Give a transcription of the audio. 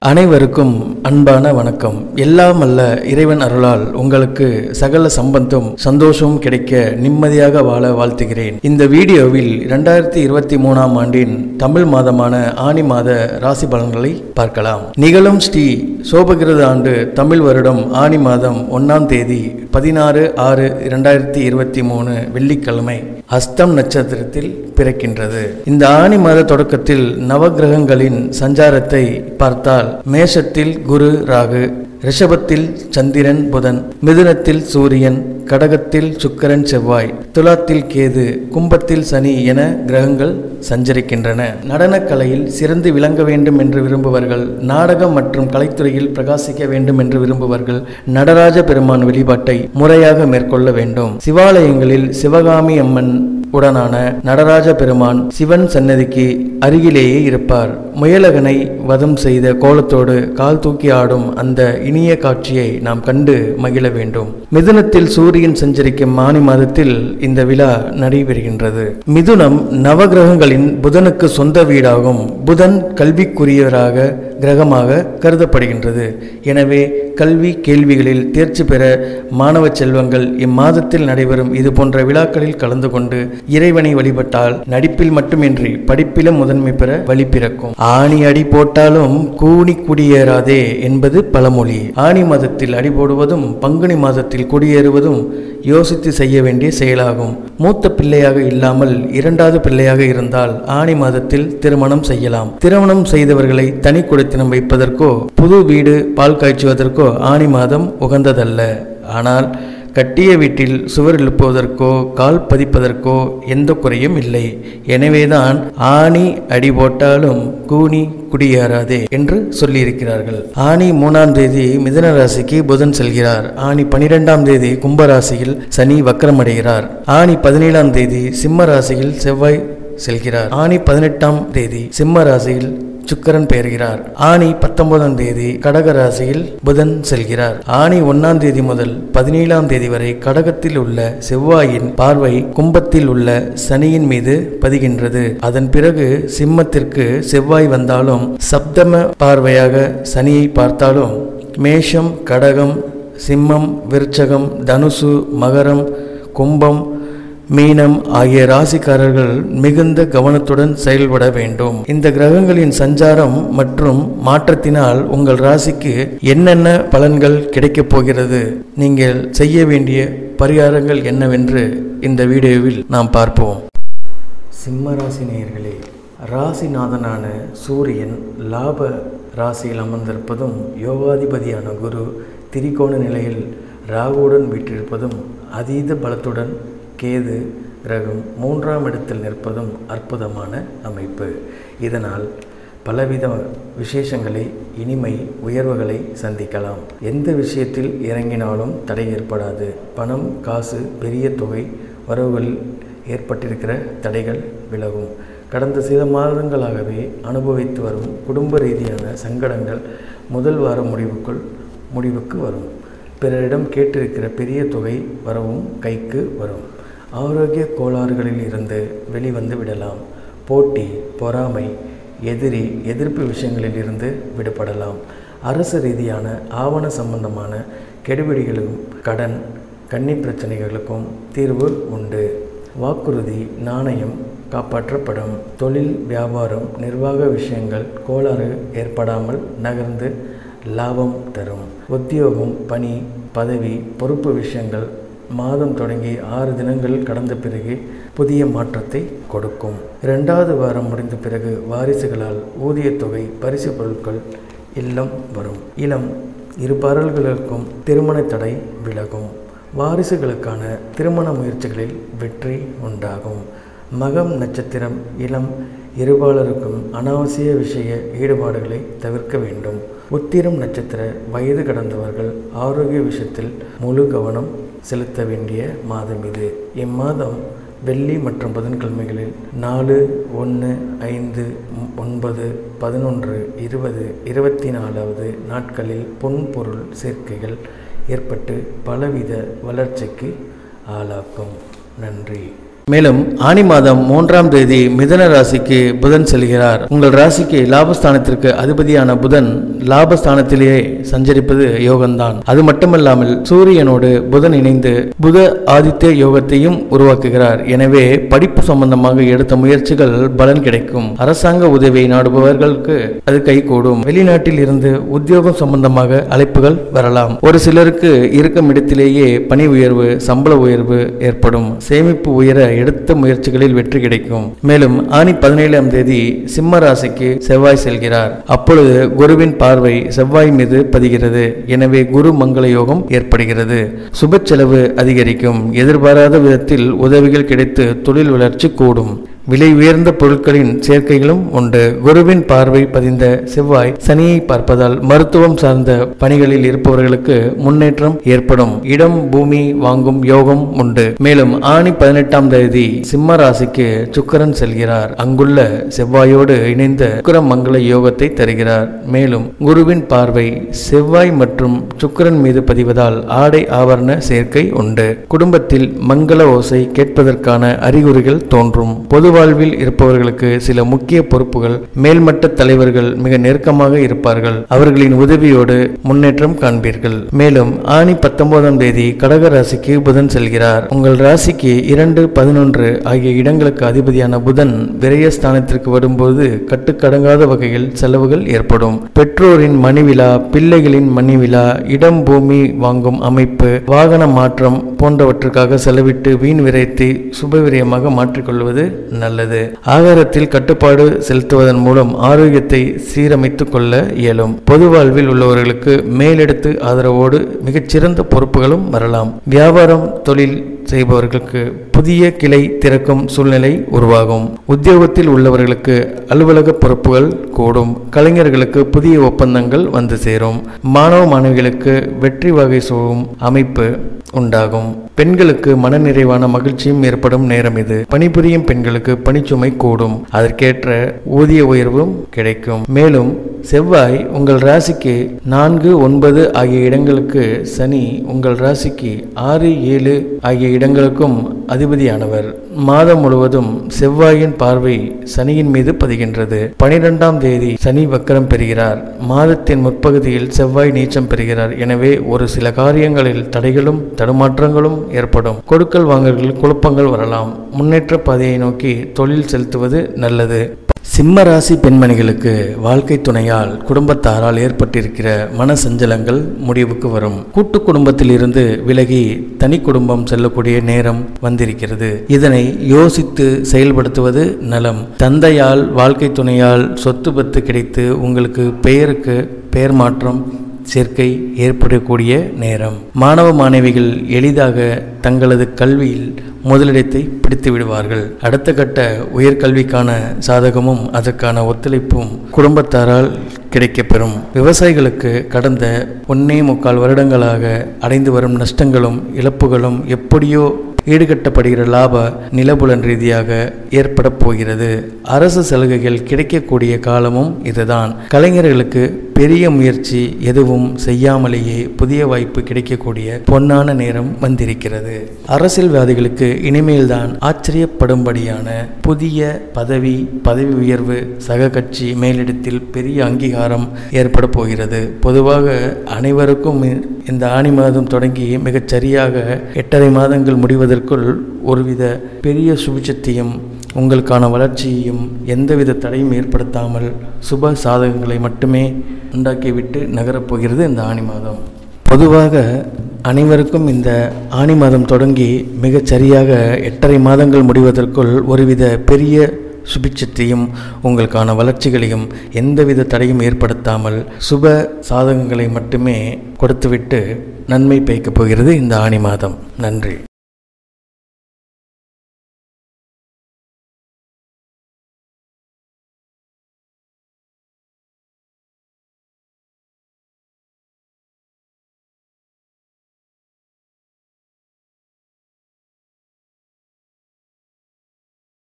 அனைவருக்கும் அன்பான வணக்கம் எல்லாம் அல்ல இறைவன் அருளால் உங்களுக்கு சகல சம்பந்தம் சந்தோஷமும் கிடைக்க நிம்மதியாக வாழ வாழ்த்துகிறேன் இந்த வீடியோவில் இரண்டாயிரத்தி இருபத்தி மூணாம் ஆண்டின் தமிழ் மாதமான ஆனி மாத ராசி பலன்களை பார்க்கலாம் நிகழும் ஸ்ரீ சோபகிருத ஆண்டு தமிழ் வருடம் ஆனி மாதம் ஒன்றாம் தேதி பதினாறு ஆறு இரண்டாயிரத்தி இருபத்தி மூணு வெள்ளிக்கிழமை அஸ்தம் நட்சத்திரத்தில் பிறக்கின்றது இந்த ஆனி மாத தொடக்கத்தில் நவகிரகங்களின் சஞ்சாரத்தை பார்த்தால் மேஷத்தில் குரு ராகு ரிஷபத்தில் சந்திரன் புதன் மிதுனத்தில் சூரியன் கடகத்தில் சுக்கிரன் செவ்வாய் துலாத்தில் கேது கும்பத்தில் சனி என கிரகங்கள் சஞ்சரிக்கின்றன நடனக்கலையில் சிறந்து விளங்க வேண்டும் என்று விரும்புவர்கள் நாடகம் மற்றும் கலைத்துறையில் பிரகாசிக்க வேண்டும் என்று விரும்புவர்கள் நடராஜ பெருமான் வழிபாட்டை முறையாக மேற்கொள்ள வேண்டும் சிவாலயங்களில் சிவகாமி அம்மன் உடனான நடராஜ பெருமான் சிவன் சன்னதிக்கு அருகிலேயே இருப்பார் முயலகனை வதம் செய்த கோலத்தோடு கால் தூக்கி ஆடும் அந்த இனிய காட்சியை நாம் கண்டு மகிழ வேண்டும் மிதுனத்தில் சூரியன் சஞ்சரிக்கும் ஆனி மாதத்தில் இந்த விழா நடைபெறுகின்றது மிதுனம் நவகிரகங்களின் புதனுக்கு சொந்த வீடாகும் புதன் கல்விக்குரியவராக கிரகமாக கருதப்படுகின்றது எனவே கல்வி கேள்விகளில் தேர்ச்சி பெற மாணவ செல்வங்கள் இம்மாதத்தில் நடைபெறும் இது போன்ற விழாக்களில் கலந்து கொண்டு இறைவனை வழிபட்டால் நடிப்பில் மட்டுமின்றி படிப்பிலும் முதன்மை பெற வழி பிறக்கும் ஆணி அடி போட்டாலும் கூணி குடியேறாதே என்பது பழமொழி ஆணி மாதத்தில் அடி போடுவதும் பங்குனி மாதத்தில் குடியேறுவதும் யோசித்து செய்ய வேண்டிய செயலாகும் மூத்த பிள்ளையாக இல்லாமல் இரண்டாவது பிள்ளையாக இருந்தால் ஆணி மாதத்தில் திருமணம் செய்யலாம் திருமணம் செய்தவர்களை தனி குடித்தனம் வைப்பதற்கோ புது வீடு பால் காய்ச்சுவதற்கோ ஆணி மாதம் உகந்ததல்ல ஆனால் கட்டிய வீட்டில் சுவர் எழுப்புவதற்கோ கால் பதிப்பதற்கோ எந்த குறையும் இல்லை எனவேதான் ஆணி அடி போட்டாலும் கூனி குடியேறாதே என்று சொல்லியிருக்கிறார்கள் ஆணி மூணாம் தேதி மிதன ராசிக்கு புதன் செல்கிறார் ஆணி பனிரெண்டாம் தேதி கும்பராசியில் சனி வக்கரமடைகிறார் ஆணி பதினேழாம் தேதி சிம்ம ராசியில் செவ்வாய் செல்கிறார் ஆணி பதினெட்டாம் தேதி சிம்ம ராசியில் சுக்கரன் பெயர்கிறார் ஆணி பத்தொன்பதாம் தேதி கடக ராசியில் புதன் செல்கிறார் ஆணி ஒன்னாம் தேதி முதல் பதினேழாம் தேதி வரை கடகத்தில் உள்ள செவ்வாயின் பார்வை கும்பத்தில் உள்ள சனியின் மீது பதிகின்றது அதன் பிறகு சிம்மத்திற்கு செவ்வாய் வந்தாலும் சப்தம பார்வையாக சனியை பார்த்தாலும் மேஷம் கடகம் சிம்மம் விருச்சகம் தனுசு மகரம் கும்பம் மீனம் ஆகிய ராசிக்காரர்கள் மிகுந்த கவனத்துடன் செயல்பட வேண்டும் இந்த கிரகங்களின் சஞ்சாரம் மற்றும் மாற்றத்தினால் உங்கள் ராசிக்கு என்னென்ன பலன்கள் கிடைக்கப் போகிறது நீங்கள் செய்ய வேண்டிய பரிகாரங்கள் என்னவென்று இந்த வீடியோவில் நாம் பார்ப்போம் சிம்ம ராசி நேயர்களே ராசிநாதனான சூரியன் லாப ராசியில் அமர்ந்திருப்பதும் யோகாதிபதியான குரு திரிகோண நிலையில் ராகுவுடன் வீற்றிருப்பதும் அதீத பலத்துடன் கேது கிரகம் மூன்றாம் இடத்தில் நிற்பதும் அற்புதமான அமைப்பு இதனால் பலவித விசேஷங்களை இனிமை உயர்வுகளை சந்திக்கலாம் எந்த விஷயத்தில் இறங்கினாலும் தடை ஏற்படாது பணம் காசு பெரிய தொகை வரவுகளில் ஏற்பட்டிருக்கிற தடைகள் விலகும் கடந்த சில மாதங்களாகவே அனுபவித்து வரும் குடும்ப ரீதியான சங்கடங்கள் முதல் வார முடிவுக்குள் முடிவுக்கு வரும் பிறரிடம் கேட்டிருக்கிற பெரிய தொகை வரவும் கைக்கு வரும் ஆரோக்கிய கோளாறுகளில் இருந்து வெளிவந்து விடலாம் போட்டி பொறாமை எதிரி எதிர்ப்பு விஷயங்களில் இருந்து விடுபடலாம் அரசு ரீதியான ஆவண சம்பந்தமான கெடுபிடிகளுக்கும் கடன் கன்னி பிரச்சனைகளுக்கும் தீர்வு உண்டு வாக்குறுதி நாணயம் காப்பாற்றப்படும் தொழில் வியாபாரம் நிர்வாக விஷயங்கள் கோளாறு ஏற்படாமல் நகர்ந்து லாபம் தரும் உத்தியோகம் பணி பதவி பொறுப்பு விஷயங்கள் மாதம் தொடங்கி ஆறு தினங்கள் கடந்த பிறகு புதிய மாற்றத்தை கொடுக்கும் இரண்டாவது வாரம் முடிந்த பிறகு வாரிசுகளால் ஊதியத் தொகை பரிசு பொருட்கள் இல்லம் வரும் இளம் இருபாரல்களுக்கும் திருமண தடை விலகும் வாரிசுகளுக்கான திருமண முயற்சிகளில் வெற்றி உண்டாகும் மகம் நட்சத்திரம் இளம் இருபாலருக்கும் அனாவசிய விஷய ஈடுபாடுகளை தவிர்க்க வேண்டும் உத்திரம் நட்சத்திர வயது கடந்தவர்கள் ஆரோக்கிய விஷயத்தில் முழு கவனம் செலுத்த வேண்டிய மாதம் இது இம்மாதம் வெள்ளி மற்றும் புதன்கிழமைகளில் நாலு ஒன்று ஐந்து ஒன்பது பதினொன்று இருபது இருபத்தி நாலாவது நாட்களில் பொன்பொருள் சேர்க்கைகள் ஏற்பட்டு பலவித வளர்ச்சிக்கு ஆளாக்கும் நன்றி மேலும் ஆனி மாதம் மூன்றாம் தேதி மிதன ராசிக்கு புதன் செல்கிறார் உங்கள் ராசிக்கு லாபஸ்தானத்திற்கு அதிபதியான புதன் லாபஸ்தானத்திலேயே சஞ்சரிப்பது யோகம்தான் அது மட்டுமல்லாமல் சூரியனோடு புதன் இணைந்து புத ஆதித்ய யோகத்தையும் உருவாக்குகிறார் எனவே படிப்பு சம்பந்தமாக எடுத்த முயற்சிகள் பலன் கிடைக்கும் அரசாங்க உதவியை நாடுபவர்களுக்கு அது கைகூடும் வெளிநாட்டில் இருந்து உத்தியோகம் சம்பந்தமாக அழைப்புகள் வரலாம் ஒரு சிலருக்கு இருக்கும் இடத்திலேயே பணி உயர்வு சம்பள உயர்வு ஏற்படும் சேமிப்பு உயர எடுத்த முயற்சிகளில் வெற்றி கிடைக்கும் மேலும் ஆணி பதினேழாம் தேதி சிம்ம ராசிக்கு செவ்வாய் செல்கிறார் அப்பொழுது குருவின் பார்வை செவ்வாய் மீது பதிகிறது எனவே குரு மங்கள யோகம் ஏற்படுகிறது சுப செலவு அதிகரிக்கும் எதிர்பாராத விதத்தில் உதவிகள் கிடைத்து தொழில் வளர்ச்சி கூடும் விலை உயர்ந்த பொருட்களின் சேர்க்கைகளும் உண்டு குருவின் பார்வை பதிந்த செவ்வாய் சனியை பார்ப்பதால் மருத்துவம் சார்ந்த பணிகளில் இருப்பவர்களுக்கு முன்னேற்றம் ஏற்படும் இடம் பூமி வாங்கும் யோகம் உண்டு மேலும் ஆணி பதினெட்டாம் தேதி சிம்ம ராசிக்கு சுக்கரன் செல்கிறார் அங்குள்ள செவ்வாயோடு இணைந்த சுக்கர மங்கள யோகத்தை தருகிறார் மேலும் குருவின் பார்வை செவ்வாய் மற்றும் சுக்கரன் மீது பதிவதால் ஆடை ஆபரண சேர்க்கை உண்டு குடும்பத்தில் மங்கள ஓசை கேட்பதற்கான அறிகுறிகள் தோன்றும் பொது வாழ்வில் இருப்பவர்களுக்கு சில முக்கிய பொறுப்புகள் மேல்மட்ட தலைவர்கள் மிக நெருக்கமாக இருப்பார்கள் அவர்களின் உதவியோடு முன்னேற்றம் காண்பீர்கள் மேலும் ஆணி பத்தொன்பதாம் தேதி கடக ராசிக்கு புதன் செல்கிறார் உங்கள் ராசிக்கு இரண்டு பதினொன்று ஆகிய இடங்களுக்கு அதிபதியான புதன் விரயஸ்தானத்திற்கு வரும்போது கட்டுக்கடங்காத வகையில் செலவுகள் ஏற்படும் பெற்றோரின் மணிவிழா பிள்ளைகளின் மணிவிழா இடம் பூமி வாங்கும் அமைப்பு வாகன மாற்றம் போன்றவற்றுக்காக செலவிட்டு வீண் விரயத்தை சுபவிரயமாக மாற்றிக்கொள்வது நல்லது ஆகாரத்தில் கட்டுப்பாடு செலுத்துவதன் மூலம் ஆரோக்கியத்தை சீரமைத்துக் கொள்ள இயலும் பொது வாழ்வில் உள்ளவர்களுக்கு மேலெடுத்து ஆதரவோடு மிகச்சிறந்த பொறுப்புகளும் வரலாம் வியாபாரம் தொழில் செய்பவர்களுக்கு புதிய கிளை திறக்கும் சூழ்நிலை உருவாகும் உத்தியோகத்தில் உள்ளவர்களுக்கு அலுவலக பொறுப்புகள் கூடும் கலைஞர்களுக்கு புதிய ஒப்பந்தங்கள் வந்து சேரும் மாணவ மாணவிகளுக்கு வெற்றி வகை சூழும் அமைப்பு உண்டாகும் பெண்களுக்கு மனநிறைவான மகிழ்ச்சியும் ஏற்படும் நேரம் இது பணிபுரியும் பெண்களுக்கு பணிச்சுமை கூடும் அதற்கேற்ற ஊதிய உயர்வும் கிடைக்கும் மேலும் செவ்வாய் உங்கள் ராசிக்கு நான்கு ஒன்பது ஆகிய இடங்களுக்கு சனி உங்கள் ராசிக்கு ஆறு ஏழு ஆகிய இடங்களுக்கும் அதிபதியானவர் மாதம் முழுவதும் செவ்வாயின் பார்வை சனியின் மீது பதிகின்றது பனிரெண்டாம் தேதி சனி வக்கரம் பெறுகிறார் மாதத்தின் முற்பகுதியில் செவ்வாய் நீச்சம் பெறுகிறார் எனவே ஒரு சில காரியங்களில் தடைகளும் தடுமாற்றங்களும் ஏற்படும் கொடுக்கல் வாங்கல்களில் குழப்பங்கள் வரலாம் முன்னேற்ற பாதையை நோக்கி தொழில் செலுத்துவது நல்லது சிம்ம ராசி பெண்மணிகளுக்கு வாழ்க்கை துணையால் குடும்பத்தாரால் ஏற்பட்டிருக்கிற மன சஞ்சலங்கள் முடிவுக்கு வரும் கூட்டு குடும்பத்தில் இருந்து விலகி தனி குடும்பம் செல்லக்கூடிய நேரம் வந்திருக்கிறது இதனை யோசித்து செயல்படுத்துவது நலம் தந்தையால் வாழ்க்கை துணையால் சொத்து பத்து கிடைத்து உங்களுக்கு பெயருக்கு பெயர் மாற்றம் சேர்க்கை ஏற்படக்கூடிய நேரம் மாணவ மாணவிகள் எளிதாக தங்களது கல்வியில் முதலிடத்தை பிடித்து விடுவார்கள் அடுத்த கட்ட உயர்கல்விக்கான சாதகமும் அதற்கான ஒத்துழைப்பும் குடும்பத்தாரால் கிடைக்கப்பெறும் விவசாயிகளுக்கு கடந்த ஒன்னே முக்கால் வருடங்களாக அடைந்து வரும் நஷ்டங்களும் இழப்புகளும் எப்படியோ ஈடுகட்டப்படுகிற லாப நிலபுலன் ரீதியாக ஏற்பட போகிறது அரசு சலுகைகள் கிடைக்கக்கூடிய காலமும் இதுதான் கலைஞர்களுக்கு பெரிய முயற்சி எதுவும் செய்யாமலேயே புதிய வாய்ப்பு கிடைக்கக்கூடிய பொன்னான நேரம் வந்திருக்கிறது அரசியல்வாதிகளுக்கு இனிமேல்தான் ஆச்சரியப்படும்படியான புதிய பதவி பதவி உயர்வு சக கட்சி மேலிடத்தில் பெரிய அங்கீகாரம் ஏற்பட போகிறது பொதுவாக அனைவருக்கும் இந்த ஆணி மாதம் தொடங்கி மிகச் சரியாக எட்டரை மாதங்கள் முடிவதற்குள் ஒருவித பெரிய சுபிச்சத்தையும் உங்களுக்கான வளர்ச்சியையும் எந்தவித தடையும் ஏற்படுத்தாமல் சுப சாதகங்களை மட்டுமே உண்டாக்கிவிட்டு நகரப்போகிறது இந்த ஆணி மாதம் பொதுவாக அனைவருக்கும் இந்த ஆணி மாதம் தொடங்கி மிகச் சரியாக எட்டரை மாதங்கள் முடிவதற்குள் ஒருவித பெரிய சுபிட்சத்தையும் உங்களுக்கான வளர்ச்சிகளையும் எந்தவித தடையும் ஏற்படுத்தாமல் சுப சாதகங்களை மட்டுமே கொடுத்துவிட்டு நன்மை பயக்கப் போகிறது இந்த ஆணி மாதம் நன்றி